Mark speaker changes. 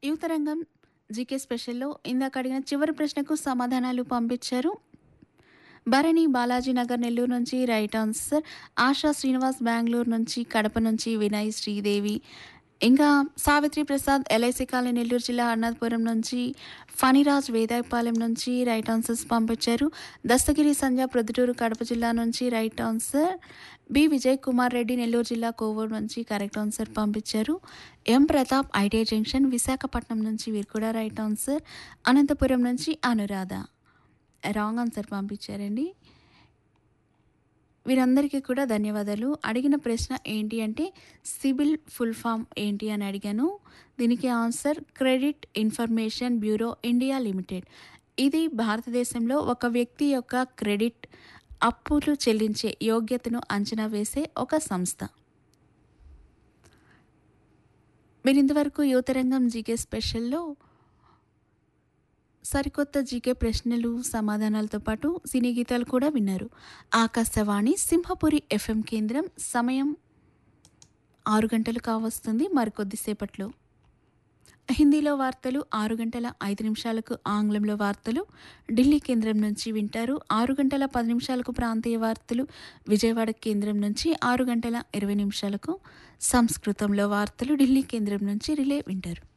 Speaker 1: యువతరంగం జీకే స్పెషల్లో ఇందాక అడిగిన చివరి ప్రశ్నకు సమాధానాలు పంపించారు భరణి బాలాజీ నగర్ నెల్లూరు నుంచి రైట్ ఆన్సర్ ఆశా శ్రీనివాస్ బెంగళూరు నుంచి కడప నుంచి వినయ్ శ్రీదేవి ఇంకా సావిత్రి ప్రసాద్ ఎల్ఐసి కాలనీ నెల్లూరు జిల్లా అన్నదపురం నుంచి ఫణిరాజ్ వేదాయపాలెం నుంచి రైట్ ఆన్సర్స్ పంపించారు దస్తగిరి సంధ్య ప్రొద్దుటూరు కడప జిల్లా నుంచి right answer B Vijay Kumar Reddy Nellore జిల్లా కోవూరు నుంచి కరెక్ట్ ఆన్సర్ పంపించారు M Pratap ITI junction Visakhapatnam నుంచి వీరు కూడా రైట్ ఆన్సర్ అనంతపురం నుంచి అనురాధ రాంగ్ ఆన్సర్ పంపించారండి వీరందరికీ కూడా ధన్యవాదాలు అడిగిన ప్రశ్న ఏంటి అంటే సిబిల్ ఫుల్ ఫామ్ ఏంటి అని అడిగాను దీనికి answer credit information bureau India limited ఇది భారతదేశంలో ఒక వ్యక్తి యొక్క క్రెడిట్ అప్పులు చెల్లించే యోగ్యతను అంచనా వేసే ఒక సంస్థ మీరు ఇంతవరకు యువతరంగం జీకే స్పెషల్లో సరికొత్త జీకే ప్రశ్నలు సమాధానాలతో పాటు సినీ గీతాలు కూడా విన్నారు ఆకాశవాణి సింహపురి ఎఫ్ఎం కేంద్రం సమయం ఆరు గంటలు కావస్తుంది మరికొద్దిసేపట్లో హిందీలో వార్తలు ఆరు గంటల ఐదు నిమిషాలకు ఆంగ్లంలో వార్తలు ఢిల్లీ కేంద్రం నుంచి వింటారు ఆరు గంటల పది నిమిషాలకు ప్రాంతీయ వార్తలు విజయవాడ కేంద్రం నుంచి ఆరు గంటల ఇరవై నిమిషాలకు సంస్కృతంలో వార్తలు ఢిల్లీ కేంద్రం నుంచి రిలే వింటారు